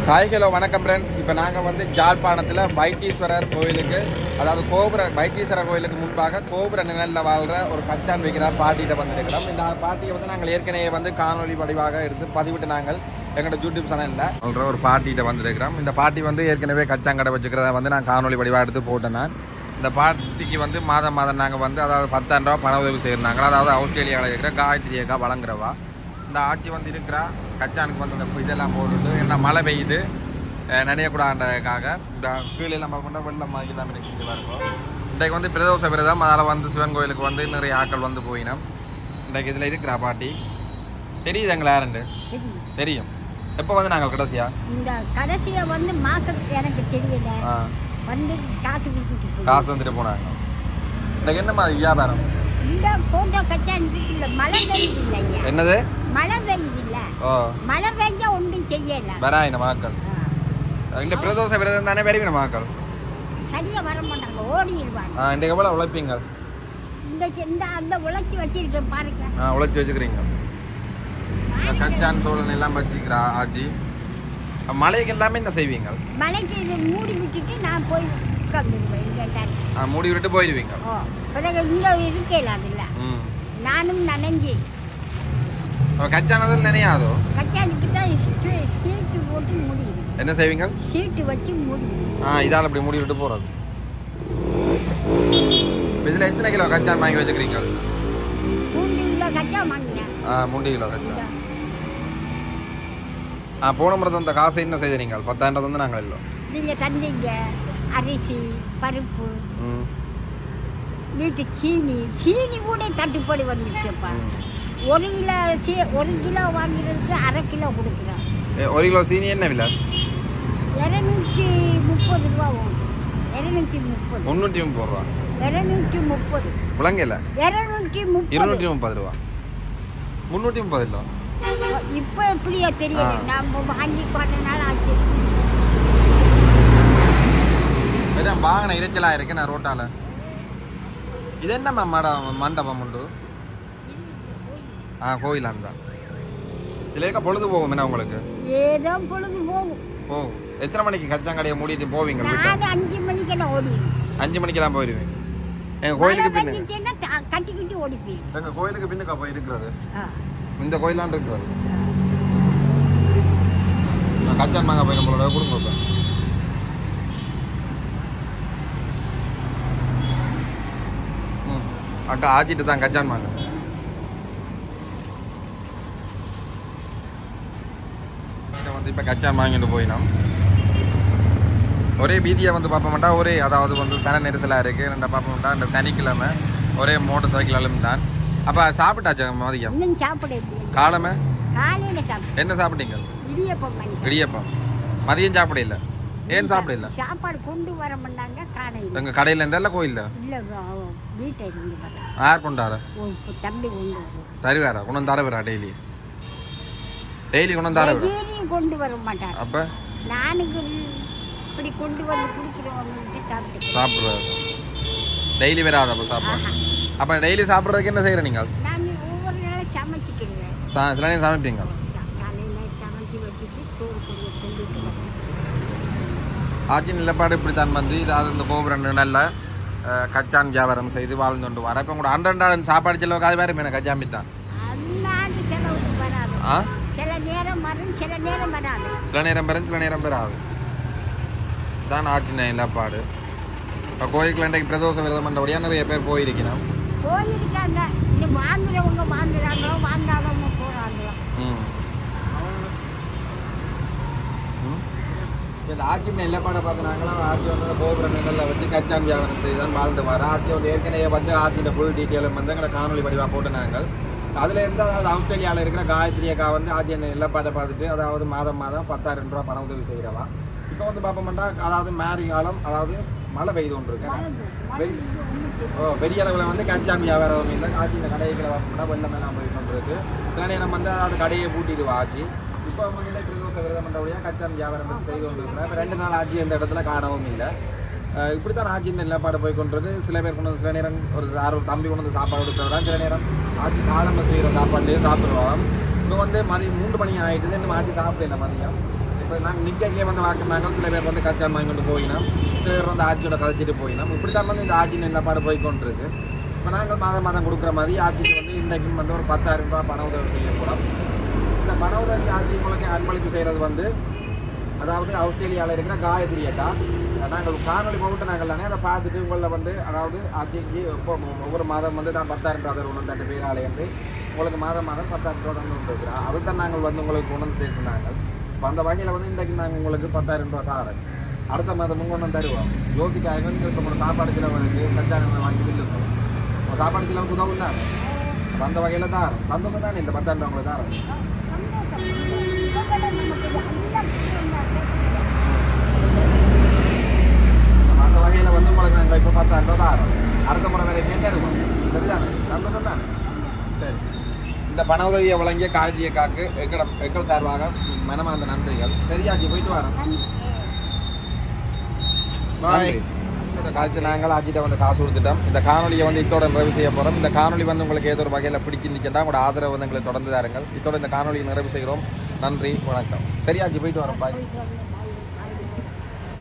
Hi hello வணக்கம் friends இப்போ நாங்கள் வந்து ஜாழ்ப்பாணத்தில் வைத்தீஸ்வரர் கோயிலுக்கு அதாவது கோபுர வைத்தீஸ்வரர் கோயிலுக்கு முன்பாக கோபுர நிழலில் வாழ்கிற ஒரு கச்சான் வைக்கிற பாட்டிகிட்ட வந்திருக்கிறோம் இந்த பாட்டியை வந்து நாங்கள் ஏற்கனவே வந்து காணொலி வடிவாக எடுத்து பதிவிட்டு நாங்கள் எங்களோட யூடியூப் சேனலில் வாழ்கிற ஒரு பாட்டிகிட்ட வந்திருக்கிறோம் இந்த பாட்டி வந்து ஏற்கனவே கச்சாங்கடை வச்சுக்கிறத வந்து நான் காணொலி வடிவாக எடுத்து போட்டேன் நான் இந்த பாட்டிக்கு வந்து மாதம் மாதம் நாங்கள் வந்து அதாவது பத்தாயிரம் ரூபா பண உதவி செய்கிறாங்க அதாவது ஆஸ்திரேலியாவில் இருக்கிற காயத்ரி அக்கா வழங்குறவா இந்த ஆட்சி வந்து இருக்கிறா கச்சானுக்கு வந்து இந்த இதெல்லாம் போட்டுட்டு என்ன மழை பெய்யுது அஹ் நனையக்கூடாதுக்காக இந்த கீழே நம்ம கொண்ட வெள்ளம் மாதிரி தான் இருக்குது பாருங்க இன்றைக்கு வந்து பிரதோஷ விரதம் அதனால் வந்து சிவன் கோயிலுக்கு வந்து நிறைய ஆட்கள் வந்து போயினோம் இன்றைக்கு இதில் இருக்கிறா பாட்டி தெரியுது எங்களை யாருண்டு தெரியும். தெரியும் எப்போ வந்து நாங்கள் கடைசியா இந்த கடைசியா வந்து மாசத்துக்கு எனக்கு தெரியல ஆ வந்து காசு கொடுத்துட்டு போய் காசு வந்துட்டு போனாங்க இன்றைக்கு என்ன மாதிரி வியாபாரம் இந்த போட்டோ கச்சா இருக்குல்ல மழை பெய்யுது இல்ல ஐயா என்னது மழை பெய்யுது இல்ல ஓ மழை பெய்ஞ்சா ஒன்றும் செய்யல வராயின மாக்கள் இந்த பிரதோஷ விரதம் தானே வருவின மாக்கள் சரியா வர மாட்டாங்க ஓடிடுவாங்க ஆ இன்றைக்கு எவ்வளோ உழைப்பீங்க இந்த இந்த அந்த உழைச்சி வச்சிருக்கேன் பாருங்க ஆ உழைச்சி வச்சுக்கிறீங்க இந்த கச்சான் சோழன் எல்லாம் வச்சுக்கிறா ஆச்சி மழைக்கு எல்லாமே என்ன செய்வீங்க மலைக்கு இதை மூடி விட்டுட்டு நான் போய் உட்காந்துருவேன் இங்க தான். ஆ, மூடி விட்டு போயிடுவீங்க ஓ பிறகு இங்க இருக்கல அதில்ல ம் நானும் நனைஞ்சு அப்ப கச்சானதில் நினையாதோ கச்சானுக்கு தான் சீ- சீட்டு போட்டு முடியும் என்ன செய்வீங்க சீட்டு வச்சு முடியும் ஆ இதால் அப்படி மூடி விட்டு போகிறது இதில் எத்தனை கிலோ கச்சான் வாங்கி வச்சுக்கிறீங்க பூண்டு கிலோ கச்சா வாங்கினேன் ஆ மூன்று கிலோ கச்சான் ஆ போன முறை இந்த காசை என்ன செய்தீங்க பத்தாயிரம் வந்து நாங்கள் இல்லை நீங்க தந்தீங்க அரிசி பருப்பு ம் வீட்டு சீனி சீனி கூட தட்டுப்பாடு வந்துருச்சுப்பா ஒரு கிலோ சீ ஒரு கிலோ வாங்குறதுக்கு அரை கிலோ கொடுக்குறோம் ஏ, ஒரு கிலோ சீனி என்ன விலை இரநூத்தி முப்பது ரூபா ஆகும் இரநூத்தி முப்பது முந்நூற்றி முப்பது ரூபா இரநூத்தி முப்பது விளங்கல இரநூத்தி முப்பது இருநூற்றி முப்பது ரூபா முந்நூற்றி முப்பது இல்லை இப்போ எப்படியோ தெரியல ஆ. நம்ம வாங்கி கொஞ்ச நாள் ஆச்சு இதான் வாகன இறைச்சலாக இருக்கு நான் ரோட்டால இது என்ன மேம் மடம் மண்டபம் உண்டு ஆ கோயிலான் தான் இதில் இருக்க பொழுது போகும் என்ன உங்களுக்கு ஏதோ பொழுது போகும் ஓ எத்தனை மணிக்கு கச்சாங்கடையை மூடிட்டு போவீங்க வீட்டை நான் அஞ்சு மணிக்கெல்லாம் ஓடிடும் அஞ்சு மணிக்கு தான் போயிடுவீங்க எங்கள் கோயிலுக்கு பின்னு கட்டிக்கிட்டு ஓடி போயிடும் எங்கள் கோயிலுக்கு பின்னுக்கு அப்போ இருக்கிறது ஆ. இந்த கோயிலான் இருக்கிறது நான் கச்சான் மாங்க போய் நம்மளோட கொடுங்க இப்போ ம் அக்கா ஆச்சிட்டு தான் கச்சான் மாங்க இங்க வந்து இப்போ கச்சான் வாங்கிட்டு போயினோம் ஒரே பீதியை வந்து பார்ப்ப மாட்டா ஒரே அதாவது வந்து சன நெரிசலாக இருக்குது ரெண்டை பார்ப்ப மாட்டா இந்த சனிக்கிழமை ஒரே மோட்டர் சைக்கிளாலும் தான் அப்போ சாப்பிட்டாச்சா மதியம் இன்னும் சாப்பிட எப்படி காலமே காலையில சாப்பிடு என்ன சாப்பிட்டீங்க இடியப்பம் பண்ணி இடியப்பம் மதியம் சாப்பிட இல்ல ஏன் சாப்பிட இல்ல சாப்பாடு கொண்டு வர மாட்டாங்க காலையில் எங்க கடையில இருந்தா இல்ல கோயில்ல இல்லை வீட்டை இருந்து வர யார் கொண்டார தம்பி கொண்டு வரும் தருவாரா கொண்டு வந்து தரவரா டெய்லி டெய்லி கொண்டு வந்து தரவரா டெய்லியும் கொண்டு வர மாட்டாங்க அப்ப நானுக்கு இப்படி கொண்டு வந்து குடிக்கிறவங்களுக்கு சாப்பிட்டு சாப்பிடுவாரு டெய்லி வராது அப்ப சாப்பாடு அப்ப டெய்லி சாப்பிடுறதுக்கு என்ன செய்யற நீங்க நான் ஒவ்வொரு நாளும் சமைச்சிக்கிறேன் சா- சில நேரம் சமைப்பீங்க காலையில் சமைச்சு வச்சுட்டு சோறு கொஞ்சம் கொண்டுட்டு வரேன் ஆட்சி நிலப்பாடு இப்படித்தான் வந்து இதாவது இந்த கோபுரம் நல்ல கச்சான் வியாபாரம் செய்து வாழ்ந்து கொண்டு வர இப்போ கூட அன்றன்றாடம் சாப்பாடு செலவுக்கு அது வேறு மீன கச்சாம்பி தான் அந்தாண்டு செலவுக்கு வராது ஆ சில நேரம் வரும் சில நேரம் வராது சில நேரம் பெறும் சில நேரம் பெறாது தான் ஆச்சு நிலப்பாடு இப்போ கோயிலுக்கு இன்றைக்கு பிரதோஷ விரதம் பண்ணுறபடியாக நிறைய பேர் போயிருக்கணும் போயிருக்காங்க இந்த வாங்குறவங்க வாங்குறாங்களோ வாங்காதவங்க போகிறாங்களோ ம் ம். இந்த ஆட்சி நிலப்பாடை பார்த்தினாங்களா ஆட்சி வந்து கோபுர நிழலில் வச்சு கச்சான் வியாபாரம் செய்து தான் வாழ்ந்து வர ஆட்சி வந்து ஏற்கனவே வந்து ஆட்சியோட ஃபுல் டீட்டெயிலும் வந்து எங்களை காணொலி வடிவாக போட்டுனாங்க அதில் இருந்து அதாவது ஆஸ்திரேலியாவில் இருக்கிற காயத்ரி அக்கா வந்து ஆட்சி நிலப்பாட்டை பார்த்துட்டு அதாவது மாதம் மாதம் பத்தாயிரம் ரூபா பண உதவி செய்கிறவா இப்போ வந்து பார்ப்போம்னா அதாவது மேரி காலம் அதாவது மழை பெய்து கொண்டு இருக்கு ஓ பெரிய அளவில் வந்து கச்சான் வியாபாரம் இல்லை ஆட்சி இந்த கடைகளை பார்ப்போம்னா வெள்ளம் எல்லாம் போய் கொண்டு இருக்கு சில நேரம் வந்து அதாவது கடையை பூட்டிடுவா ஆட்சி இப்போ வந்து இந்த பிரதோஷ விரதம் பண்ணுறபடியாக கச்சான் வியாபாரம் பற்றி செய்து கொண்டு இருக்கிறேன் இப்போ ரெண்டு நாள் ஆட்சி இந்த இடத்துல காணவும் இல்லை அஹ் இப்படித்தான் ஆட்சியின் நிலப்பாடு போய் கொண்டிருக்கு சில பேர் கொண்டு வந்து சில நேரம் ஒரு யாரோ ஒரு தம்பி கொண்டு வந்து சாப்பாடு கொடுக்குறதா சில நேரம் ஆட்சி காலம் செய்கிற சாப்பாடுலேயே சாப்பிடுவோம் இப்போ வந்து மதியம் மூன்று மணி ஆகிட்டு இன்னும் ஆட்சி சாப்பிடல மதியம் இப்போ நாங்கள் நிற்கே வந்து வாக்குனாங்க சில பேர் வந்து கச்சான் வாங்கி கொண்டு போயினோம் சில பேர் வந்து ஆட்சியோட கழிச்சிட்டு போயினோம் இப்படி தான் வந்து இந்த ஆட்சி நல்ல பாடு போய் கொண்டிருக்கு இப்போ நாங்கள் மாதம் மாதம் கொடுக்குற மாதிரி ஆட்சிக்கு வந்து இன்றைக்கும் வந்து ஒரு பத்தாயிரம் ரூபாய் பண உதவி செய்யப்படும் இந்த பண உதவி ஆட்சி உங்களுக்கு அன்பளிப்பு செய்கிறது வந்து அதாவது ஆஸ்திரேலியாவில் இருக்கிற காயத்ரி அக்கா நாங்கள் காணொலி போட்டு நாங்கள் தானே அதை பார்த்துட்டு உங்களில் வந்து அதாவது ஆட்சிக்கு இப்போ ஒவ்வொரு மாதம் வந்து நான் பத்தாயிரம் ரூபா தருவோம் அந்த பேராலே வந்து உங்களுக்கு மாதம் மாதம் பத்தாயிரம் ரூபா தந்து வந்துருக்கிறோம் அதை தான் நாங்கள் வந்து உங்களுக்கு கொண்டு வந்து சேர்த்துனாங்க இப்போ அந்த வகையில் வந்து இன்றைக்கு நாங்கள் உங்களுக்கு பத்தாயிரம் ரூபா தரேன் அடுத்த மாதமும் கொண்டு வந்து தருவோம் யோசிக்காக இப்போ உங்களோட சாப்பாடு செலவுக்கு கச்சாரம் வாங்கி வில்லுங்க உங்கள் சாப்பாடு செலவுக்கு உதவும் தான் அப்ப அந்த வகையில் தான் சந்தோஷம் தானே இந்த பத்தாயிரம் ரூபா உங்களுக்கு தரேன் சந்தோஷம் இவங்களை நமக்கு எல்லாம் நம்ம அந்த வகையில் வந்து உங்களுக்கு நாங்கள் இப்போ பத்தாயிரம் ரூபா தரோம் அடுத்த முறை வரைக்கும் தருவோம் சரிதானே சந்தோஷம் தானே சரி இந்த பண உதவியை வழங்கிய காஜிய காக்கு எக்கட எக்கள் சார்பாக மனமார்ந்த நன்றிகள் சரியாச்சு போயிட்டு வரோம் பாய் இதோட காட்சி நாங்கள் அஜிட்ட வந்து காசு கொடுத்துட்டோம் இந்த காணொலியை வந்து இத்தோட நிறைவு செய்ய போகிறோம் இந்த காணொலி வந்து உங்களுக்கு ஏதோ ஒரு வகையில் பிடிச்சிருந்துச்சுன்னா உங்களோட ஆதரவு வந்து எங்களை தொடர்ந்து தாருங்கள் இதோட இந்த காணொலியை நிறைவு செய்கிறோம் நன்றி வணக்கம் சரியாச்சு போயிட்டு வரோம் பாய் போயிட்டு வரணும்.